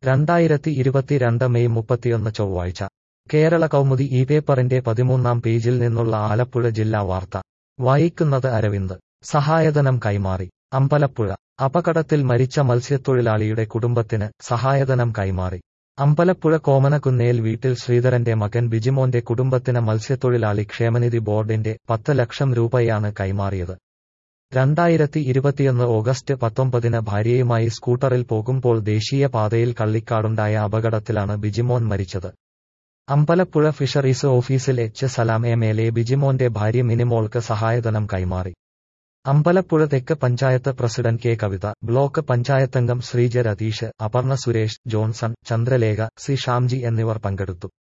രണ്ടായിരത്തി ഇരുപത്തിരണ്ട് മെയ് മുപ്പത്തിയൊന്ന് ചൊവ്വാഴ്ച കേരള കൗമുദി ഈ പേപ്പറിന്റെ പതിമൂന്നാം പേജിൽ നിന്നുള്ള ആലപ്പുഴ ജില്ലാ വാർത്ത വായിക്കുന്നത് അരവിന്ദ് സഹായധനം കൈമാറി അമ്പലപ്പുഴ അപകടത്തിൽ മരിച്ച മത്സ്യത്തൊഴിലാളിയുടെ കുടുംബത്തിന് സഹായധനം കൈമാറി അമ്പലപ്പുഴ കോമനക്കുന്നേൽ വീട്ടിൽ ശ്രീധരന്റെ മകൻ ബിജിമോന്റെ കുടുംബത്തിന് മത്സ്യത്തൊഴിലാളി ക്ഷേമനിധി ബോർഡിന്റെ പത്ത് ലക്ഷം രൂപയാണ് കൈമാറിയത് രണ്ടായിരത്തി ഇരുപത്തിയൊന്ന് ഓഗസ്റ്റ് പത്തൊമ്പതിന് ഭാര്യയുമായി സ്കൂട്ടറിൽ പോകുമ്പോൾ ദേശീയ പാതയിൽ കള്ളിക്കാടുണ്ടായ അപകടത്തിലാണ് ബിജിമോൻ മരിച്ചത് അമ്പലപ്പുഴ ഫിഷറീസ് ഓഫീസിൽ H Salam M L A ബിജിമോന്റെ ഭാര്യ മിനിമോൾക്ക് സഹായധനം കൈമാറി അമ്പലപ്പുഴ തെക്ക് panchayat president K Kavitha block പഞ്ചായത്തംഗം ശ്രീജ രതീഷ് അപർണ സുരേഷ് ജോൺസൺ ചന്ദ്രലേഖ സി ഷാംജി എന്നിവർ പങ്കെടുത്തു